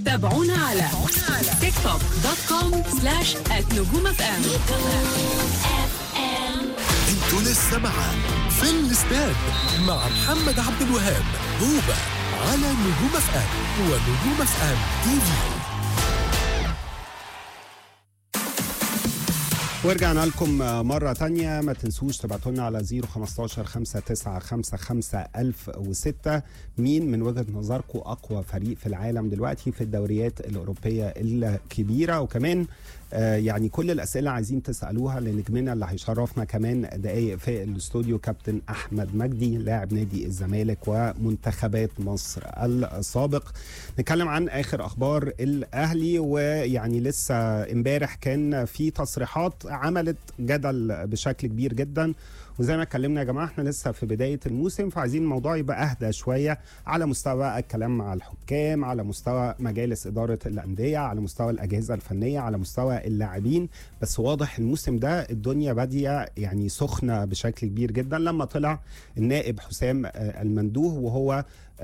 تابعونا على تيك توك دوت كوم سلاش نجوم اف ام انتوا لسه مع في الاستاد مع محمد عبد الوهاب هوبا على نجوم اف ام ونجوم اف ام تي في ورجعنا لكم مرة تانية ما تنسوش تبعتوا لنا على 015 5955 1006 مين من وجهة نظركم أقوى فريق في العالم دلوقتي في الدوريات الأوروبية الكبيرة وكمان آه يعني كل الأسئلة عايزين تسألوها لنجمنا اللي هيشرفنا كمان دقايق في الاستوديو كابتن أحمد مجدي لاعب نادي الزمالك ومنتخبات مصر السابق نتكلم عن آخر أخبار الأهلي ويعني لسه امبارح كان في تصريحات عملت جدل بشكل كبير جدا وزي ما اتكلمنا يا جماعه احنا لسه في بدايه الموسم فعايزين الموضوع يبقى اهدى شويه على مستوى الكلام مع الحكام على مستوى مجالس اداره الانديه على مستوى الاجهزه الفنيه على مستوى اللاعبين بس واضح الموسم ده الدنيا باديه يعني سخنه بشكل كبير جدا لما طلع النائب حسام المندوه وهو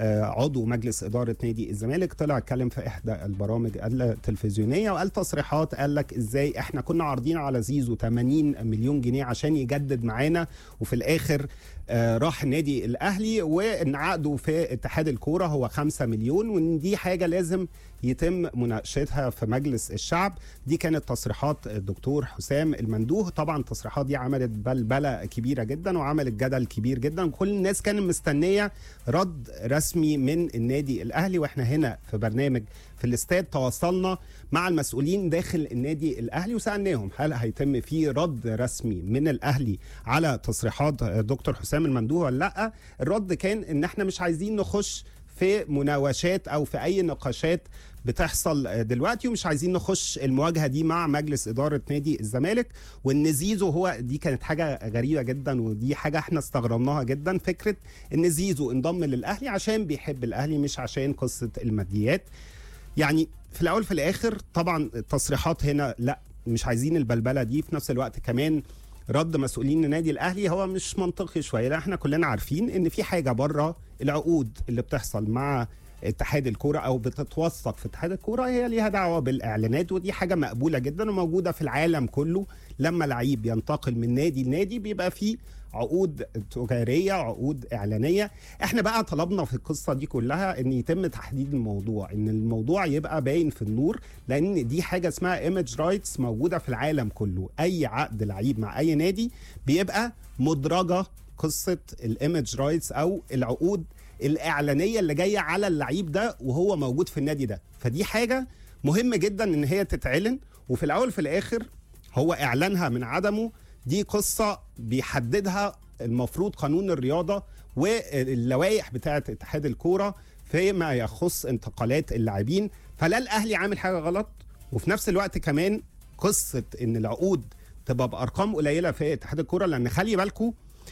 عضو مجلس اداره نادي الزمالك طلع اتكلم في احدى البرامج التلفزيونيه وقال تصريحات قال لك ازاي احنا كنا عارضين على زيزو 80 مليون جنيه عشان يجدد معانا وفي الاخر آه راح النادي الاهلي وان عقده في اتحاد الكوره هو 5 مليون وان دي حاجه لازم يتم مناقشتها في مجلس الشعب دي كانت تصريحات الدكتور حسام المندوه طبعا التصريحات دي عملت بلبله كبيره جدا وعملت جدل كبير جدا كل الناس كانت مستنيه رد رسمي من النادي الاهلي واحنا هنا في برنامج في الاستاد تواصلنا مع المسؤولين داخل النادي الاهلي وسالناهم هل هيتم في رد رسمي من الاهلي على تصريحات دكتور حسام المندوه ولا لا الرد كان ان احنا مش عايزين نخش في مناوشات او في اي نقاشات بتحصل دلوقتي ومش عايزين نخش المواجهه دي مع مجلس اداره نادي الزمالك وان زيزو هو دي كانت حاجه غريبه جدا ودي حاجه احنا استغربناها جدا فكره ان زيزو انضم للاهلي عشان بيحب الاهلي مش عشان قصه الماديات يعني في الاول في الاخر طبعا التصريحات هنا لا مش عايزين البلبله دي في نفس الوقت كمان رد مسؤولين النادي الاهلي هو مش منطقي شويه لا احنا كلنا عارفين ان في حاجه بره العقود اللي بتحصل مع اتحاد الكوره او بتتوثق في اتحاد الكوره هي ليها دعوه بالاعلانات ودي حاجه مقبوله جدا وموجوده في العالم كله لما لعيب ينتقل من نادي لنادي بيبقى فيه عقود تجاريه عقود اعلانيه احنا بقى طلبنا في القصه دي كلها ان يتم تحديد الموضوع ان الموضوع يبقى باين في النور لان دي حاجه اسمها ايمج رايتس موجوده في العالم كله اي عقد لعيب مع اي نادي بيبقى مدرجه قصه الايمج رايتس او العقود الاعلانيه اللي جايه على اللعيب ده وهو موجود في النادي ده فدي حاجه مهمه جدا ان هي تتعلن وفي الاول في الاخر هو اعلانها من عدمه دي قصه بيحددها المفروض قانون الرياضه واللوائح بتاعه اتحاد الكوره فيما يخص انتقالات اللاعبين فلا الاهلي عامل حاجه غلط وفي نفس الوقت كمان قصه ان العقود تبقى بارقام قليله في اتحاد الكوره لان خلي بالكم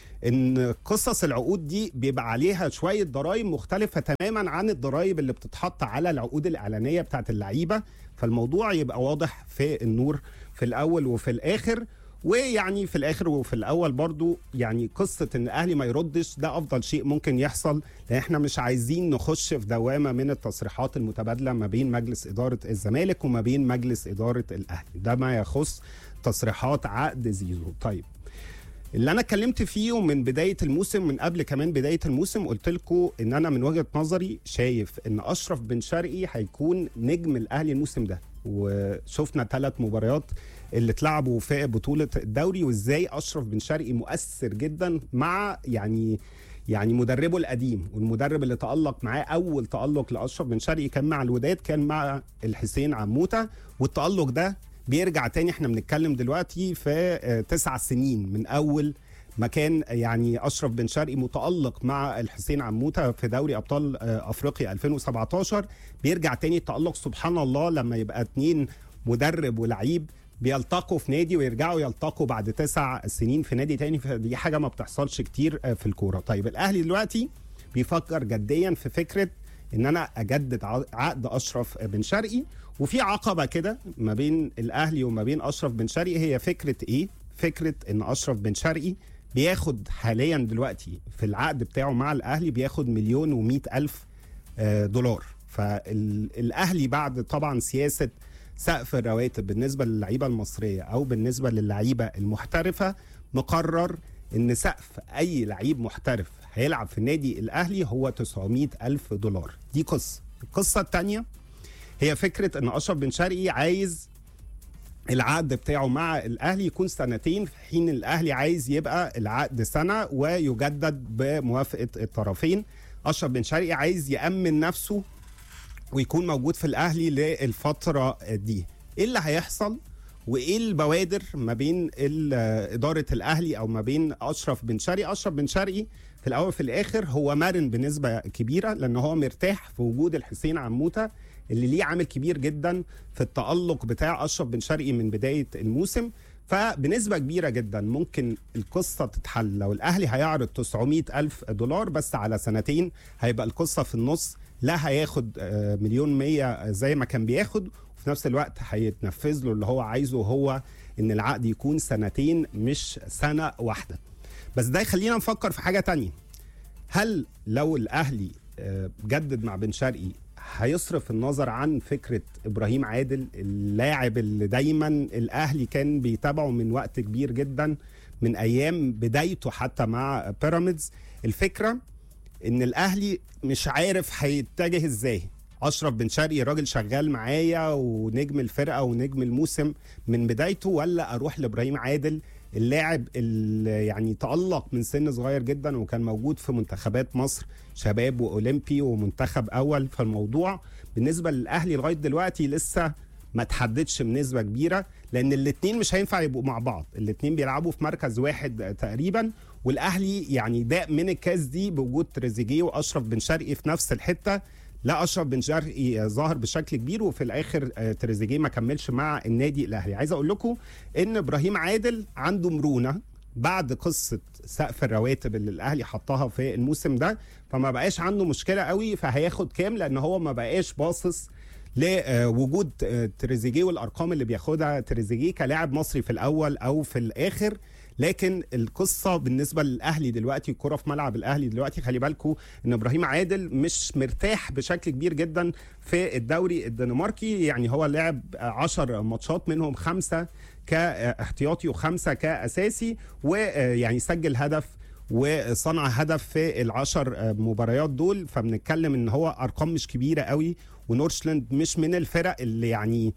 ان قصص العقود دي بيبقى عليها شويه ضرائب مختلفه تماما عن الضرائب اللي بتتحط على العقود الاعلانيه بتاعت اللعيبه فالموضوع يبقى واضح في النور في الاول وفي الاخر ويعني في الاخر وفي الاول برضو يعني قصه ان الاهلي ما يردش ده افضل شيء ممكن يحصل لان احنا مش عايزين نخش في دوامه من التصريحات المتبادله ما بين مجلس اداره الزمالك وما بين مجلس اداره الاهلي ده ما يخص تصريحات عقد زيزو طيب اللي انا اتكلمت فيه من بدايه الموسم من قبل كمان بدايه الموسم قلت لكم ان انا من وجهه نظري شايف ان اشرف بن شرقي هيكون نجم الاهلي الموسم ده وشفنا ثلاث مباريات اللي اتلعبوا في بطوله الدوري وازاي اشرف بن شرقي مؤثر جدا مع يعني يعني مدربه القديم والمدرب اللي تألق معاه أول تألق لأشرف بن شرقي كان مع الوداد كان مع الحسين عموتة والتألق ده بيرجع تاني احنا بنتكلم دلوقتي في تسع سنين من أول ما كان يعني أشرف بن شرقي متألق مع الحسين عموتة في دوري أبطال أفريقيا 2017 بيرجع تاني التألق سبحان الله لما يبقى اتنين مدرب ولعيب بيلتقوا في نادي ويرجعوا يلتقوا بعد تسع سنين في نادي تاني فدي حاجه ما بتحصلش كتير في الكوره طيب الاهلي دلوقتي بيفكر جديا في فكره ان انا اجدد عقد اشرف بن شرقي وفي عقبه كده ما بين الاهلي وما بين اشرف بن شرقي هي فكره ايه فكره ان اشرف بن شرقي بياخد حاليا دلوقتي في العقد بتاعه مع الاهلي بياخد مليون و الف دولار فالاهلي بعد طبعا سياسه سقف الرواتب بالنسبه للعيبه المصريه او بالنسبه للعيبه المحترفه مقرر ان سقف اي لعيب محترف هيلعب في النادي الاهلي هو 900 الف دولار دي قصه القصه الثانيه هي فكره ان اشرف بن شرقي عايز العقد بتاعه مع الاهلي يكون سنتين في حين الاهلي عايز يبقى العقد سنه ويجدد بموافقه الطرفين اشرف بن شرقي عايز يامن نفسه ويكون موجود في الاهلي للفتره دي ايه اللي هيحصل وايه البوادر ما بين ال- اداره الاهلي او ما بين اشرف بن شرقي اشرف بن شرقي في الاول وفي الاخر هو مرن بنسبه كبيره لان هو مرتاح في وجود الحسين عموته اللي ليه عامل كبير جدا في التالق بتاع اشرف بن شرقي من بدايه الموسم فبنسبه كبيره جدا ممكن القصه تتحل لو الاهلي هيعرض 900 الف دولار بس على سنتين هيبقى القصه في النص لا هياخد آه، مليون مية زي ما كان بياخد وفي نفس الوقت هيتنفذ له اللي هو عايزه هو ان العقد يكون سنتين مش سنه واحده بس ده يخلينا نفكر في حاجه تانية هل لو الاهلي آه، جدد مع بن شرقي هيصرف النظر عن فكره ابراهيم عادل اللاعب اللي دايما الاهلي كان بيتابعه من وقت كبير جدا من ايام بدايته حتى مع بيراميدز الفكره ان الاهلي مش عارف هيتجه ازاي اشرف بن شرقي راجل شغال معايا ونجم الفرقه ونجم الموسم من بدايته ولا اروح لابراهيم عادل اللاعب اللي يعني تالق من سن صغير جدا وكان موجود في منتخبات مصر شباب واولمبي ومنتخب اول فالموضوع بالنسبه للاهلي لغايه دلوقتي لسه ما تحددش بنسبه كبيره لان الاثنين مش هينفع يبقوا مع بعض الاثنين بيلعبوا في مركز واحد تقريبا والاهلي يعني داق من الكاس دي بوجود تريزيجيه واشرف بن شرقي في نفس الحته لا اشرف بن شرقي ظهر بشكل كبير وفي الاخر آه، تريزيجيه ما كملش مع النادي الاهلي عايز اقول لكم ان ابراهيم عادل عنده مرونه بعد قصه سقف الرواتب اللي الاهلي حطها في الموسم ده فما بقاش عنده مشكله قوي فهياخد كام لان هو ما بقاش باصص لوجود آه، تريزيجيه والارقام اللي بياخدها تريزيجيه كلاعب مصري في الاول او في الاخر لكن القصه بالنسبه للاهلي دلوقتي الكره في ملعب الاهلي دلوقتي خلي بالكم ان ابراهيم عادل مش مرتاح بشكل كبير جدا في الدوري الدنماركي يعني هو لعب 10 ماتشات منهم خمسه كاحتياطي وخمسه كاساسي ويعني سجل هدف وصنع هدف في العشر مباريات دول فبنتكلم ان هو ارقام مش كبيره قوي ونورشلاند مش من الفرق اللي يعني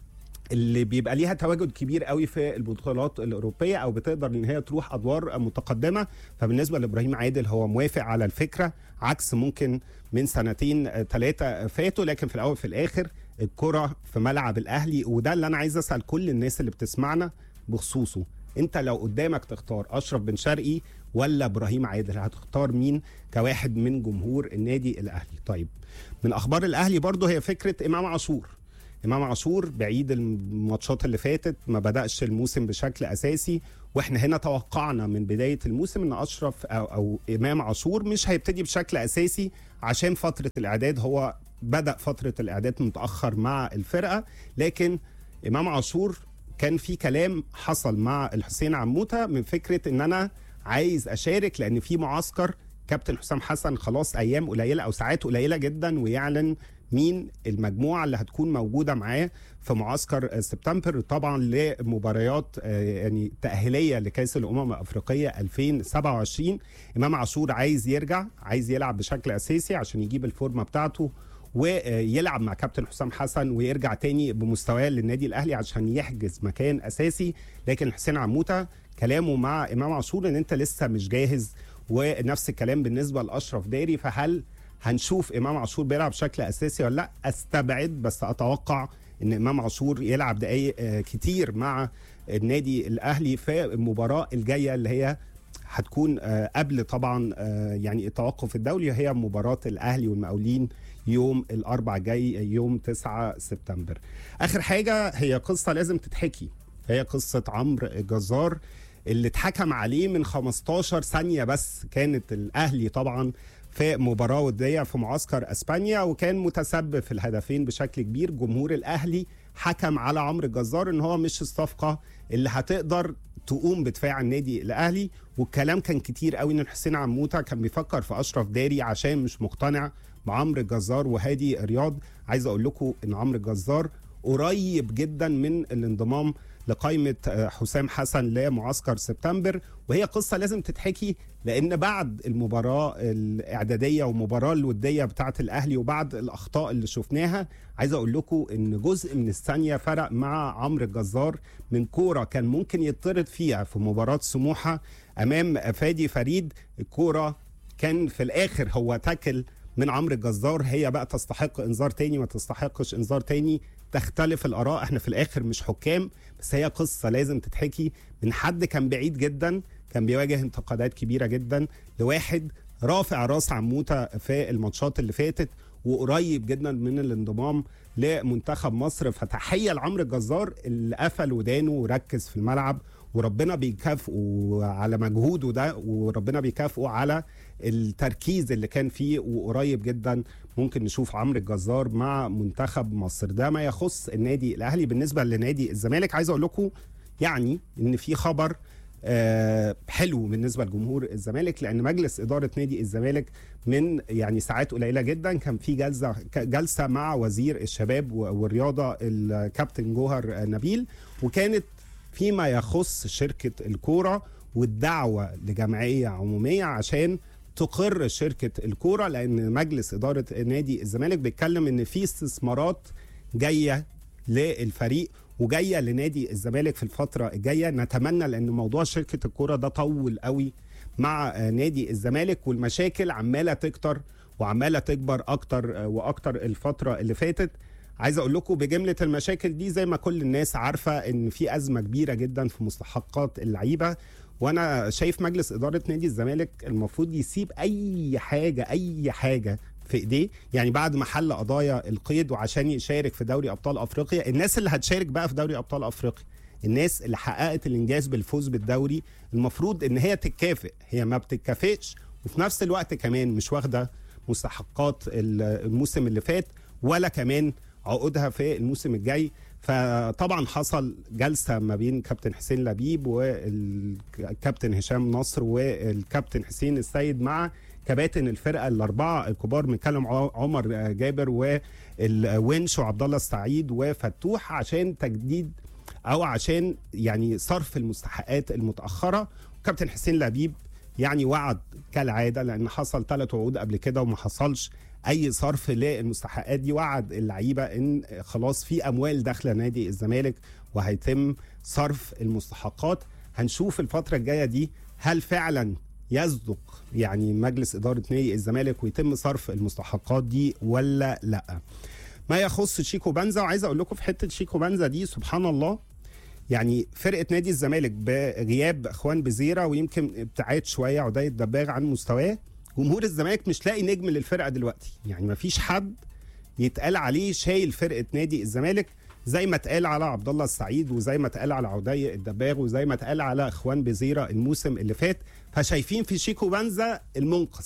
اللي بيبقى ليها تواجد كبير قوي في البطولات الاوروبيه او بتقدر ان هي تروح ادوار متقدمه فبالنسبه لابراهيم عادل هو موافق على الفكره عكس ممكن من سنتين ثلاثه فاتوا لكن في الاول في الاخر الكره في ملعب الاهلي وده اللي انا عايز اسال كل الناس اللي بتسمعنا بخصوصه انت لو قدامك تختار اشرف بن شرقي ولا ابراهيم عادل هتختار مين كواحد من جمهور النادي الاهلي طيب من اخبار الاهلي برضه هي فكره امام عاشور امام عاشور بعيد الماتشات اللي فاتت ما بداش الموسم بشكل اساسي واحنا هنا توقعنا من بدايه الموسم ان اشرف او, أو امام عاشور مش هيبتدي بشكل اساسي عشان فتره الاعداد هو بدا فتره الاعداد متاخر مع الفرقه لكن امام عاشور كان في كلام حصل مع الحسين عموته من فكره ان انا عايز اشارك لان في معسكر كابتن حسام حسن خلاص ايام قليله او ساعات قليله جدا ويعلن مين المجموعه اللي هتكون موجوده معاه في معسكر سبتمبر طبعا لمباريات يعني تاهيليه لكاس الامم الافريقيه 2027 امام عاشور عايز يرجع عايز يلعب بشكل اساسي عشان يجيب الفورمه بتاعته ويلعب مع كابتن حسام حسن ويرجع تاني بمستواه للنادي الاهلي عشان يحجز مكان اساسي لكن حسين عموته كلامه مع امام عاشور ان انت لسه مش جاهز ونفس الكلام بالنسبه لاشرف داري فهل هنشوف امام عاشور بيلعب بشكل اساسي ولا لا استبعد بس اتوقع ان امام عاشور يلعب دقائق كتير مع النادي الاهلي في المباراه الجايه اللي هي هتكون قبل طبعا يعني التوقف الدولي هي مباراه الاهلي والمقاولين يوم الاربع جاي يوم 9 سبتمبر اخر حاجه هي قصه لازم تتحكي هي قصه عمرو جزار اللي اتحكم عليه من 15 ثانيه بس كانت الاهلي طبعا في مباراة ودية في معسكر اسبانيا وكان متسبب في الهدفين بشكل كبير جمهور الاهلي حكم على عمرو الجزار ان هو مش الصفقة اللي هتقدر تقوم بدفاع النادي الاهلي والكلام كان كتير قوي ان حسين عموته كان بيفكر في اشرف داري عشان مش مقتنع بعمرو الجزار وهادي رياض عايز اقول لكم ان عمرو الجزار قريب جدا من الانضمام لقائمة آه، حسام حسن لمعسكر سبتمبر وهي قصة لازم تتحكي لأن بعد المباراة الإعدادية والمباراة الودية بتاعة الأهلي وبعد الأخطاء اللي شفناها عايز أقول لكم إن جزء من الثانية فرق مع عمرو الجزار من كورة كان ممكن يطرد فيها في مباراة سموحة أمام فادي فريد الكورة كان في الآخر هو تاكل من عمرو الجزار هي بقى تستحق انذار تاني ما تستحقش انذار تاني تختلف الاراء احنا في الاخر مش حكام بس هي قصه لازم تتحكي من حد كان بعيد جدا كان بيواجه انتقادات كبيره جدا لواحد رافع راس عموته في الماتشات اللي فاتت وقريب جدا من الانضمام لمنتخب مصر فتحيه لعمرو الجزار اللي قفل ودانه وركز في الملعب وربنا بيكافئه على مجهوده ده وربنا بيكافئه على التركيز اللي كان فيه وقريب جدا ممكن نشوف عمرو الجزار مع منتخب مصر ده ما يخص النادي الاهلي بالنسبه لنادي الزمالك عايز اقول لكم يعني ان في خبر آه، حلو بالنسبه لجمهور الزمالك لان مجلس اداره نادي الزمالك من يعني ساعات قليله جدا كان في جلسه جلسه مع وزير الشباب والرياضه الكابتن جوهر نبيل وكانت فيما يخص شركه الكوره والدعوه لجمعيه عموميه عشان تقر شركه الكوره لان مجلس اداره نادي الزمالك بيتكلم ان في استثمارات جايه للفريق وجايه لنادي الزمالك في الفتره الجايه نتمنى لان موضوع شركه الكوره ده طول قوي مع آه، نادي الزمالك والمشاكل عماله تكتر وعماله تكبر اكتر آه، واكتر الفتره اللي فاتت عايز اقول لكم بجمله المشاكل دي زي ما كل الناس عارفه ان في ازمه كبيره جدا في مستحقات اللعيبه وانا شايف مجلس اداره نادي الزمالك المفروض يسيب اي حاجه اي حاجه في ايديه يعني بعد ما حل قضايا القيد وعشان يشارك في دوري ابطال افريقيا الناس اللي هتشارك بقى في دوري ابطال افريقيا الناس اللي حققت الانجاز بالفوز بالدوري المفروض ان هي تتكافئ هي ما بتتكافئش وفي نفس الوقت كمان مش واخده مستحقات الموسم اللي فات ولا كمان عقودها في الموسم الجاي فطبعا حصل جلسه ما بين كابتن حسين لبيب والكابتن هشام نصر والكابتن حسين السيد مع كباتن الفرقه الاربعه الكبار بنتكلم ع- عمر جابر والونش وعبد الله السعيد وفتوح عشان تجديد او عشان يعني صرف المستحقات المتاخره كابتن حسين لبيب يعني وعد كالعاده لان حصل ثلاث وعود قبل كده وما حصلش اي صرف للمستحقات دي وعد اللعيبه ان خلاص في اموال داخله نادي الزمالك وهيتم صرف المستحقات هنشوف الفتره الجايه دي هل فعلا يصدق يعني مجلس اداره نادي الزمالك ويتم صرف المستحقات دي ولا لا ما يخص شيكو بنزا وعايز اقول لكم في حته شيكو بنزا دي سبحان الله يعني فرقه نادي الزمالك بغياب اخوان بزيره ويمكن ابتعاد شويه عدي الدباغ عن مستواه جمهور الزمالك مش لاقي نجم للفرقه دلوقتي يعني ما فيش حد يتقال عليه شايل فرقه نادي الزمالك زي ما اتقال على عبد الله السعيد وزي ما اتقال على عدي الدباغ وزي ما اتقال على اخوان بزيره الموسم اللي فات فشايفين في شيكو بنزا المنقذ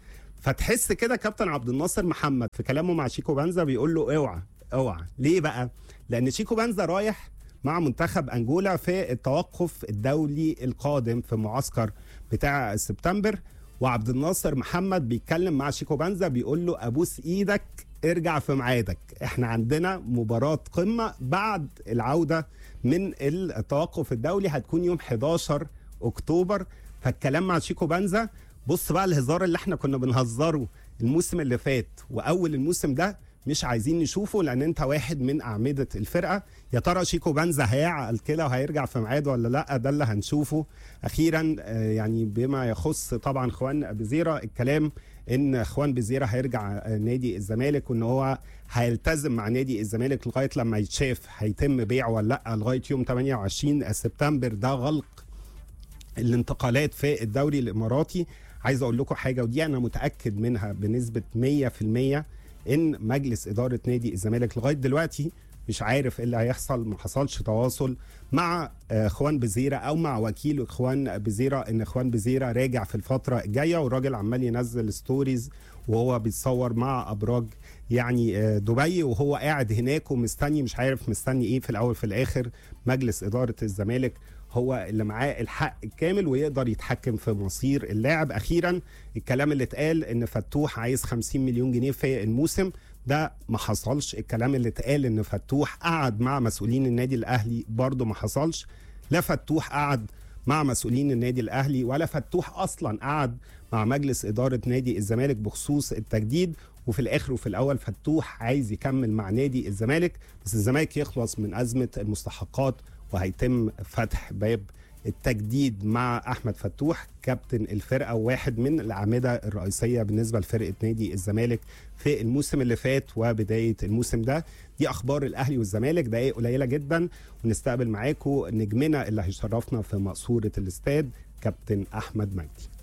فتحس كده كابتن عبد الناصر محمد في كلامه مع شيكو بنزا بيقول له اوعى اوعى ليه بقى لان شيكو بنزا رايح مع منتخب انجولا في التوقف الدولي القادم في معسكر بتاع سبتمبر وعبد الناصر محمد بيتكلم مع شيكو بنزا بيقول له ابوس ايدك ارجع في ميعادك احنا عندنا مباراة قمة بعد العودة من التوقف الدولي هتكون يوم 11 اكتوبر فالكلام مع شيكو بنزا بص بقى الهزار اللي احنا كنا بنهزره الموسم اللي فات واول الموسم ده مش عايزين نشوفه لان انت واحد من اعمده الفرقه يا ترى شيكو بنزا هيعقل كده وهيرجع في ميعاده ولا لا ده اللي هنشوفه اخيرا آه، يعني بما يخص طبعا اخوان بزيره الكلام ان اخوان بزيره هيرجع آه، نادي الزمالك وان هو هيلتزم مع نادي الزمالك لغايه لما يتشاف هيتم بيعه ولا لا لغايه يوم 28 سبتمبر ده غلق الانتقالات في الدوري الاماراتي عايز اقول لكم حاجه ودي انا متاكد منها بنسبه 100% ان مجلس اداره نادي الزمالك لغايه دلوقتي مش عارف ايه اللي هيحصل ما حصلش تواصل مع آه، اخوان بزيره او مع وكيل اخوان بزيره ان اخوان بزيره راجع في الفتره الجايه والراجل عمال ينزل ستوريز وهو بيتصور مع ابراج يعني آه، دبي وهو قاعد هناك ومستني مش عارف مستني ايه في الاول في الاخر مجلس اداره الزمالك هو اللي معاه الحق الكامل ويقدر يتحكم في مصير اللاعب اخيرا الكلام اللي اتقال ان فتوح عايز 50 مليون جنيه في الموسم ده ما حصلش الكلام اللي اتقال ان فتوح قعد مع مسؤولين النادي الاهلي برضه ما حصلش لا فتوح قعد مع مسؤولين النادي الاهلي ولا فتوح اصلا قعد مع مجلس اداره نادي الزمالك بخصوص التجديد وفي الاخر وفي الاول فتوح عايز يكمل مع نادي الزمالك بس الزمالك يخلص من ازمه المستحقات وهيتم فتح باب التجديد مع احمد فتوح كابتن الفرقه وواحد من الاعمده الرئيسيه بالنسبه لفرقه نادي الزمالك في الموسم اللي فات وبدايه الموسم ده دي اخبار الاهلي والزمالك دقائق قليله جدا ونستقبل معاكم نجمنا اللي هيشرفنا في مقصوره الاستاد كابتن احمد مجدي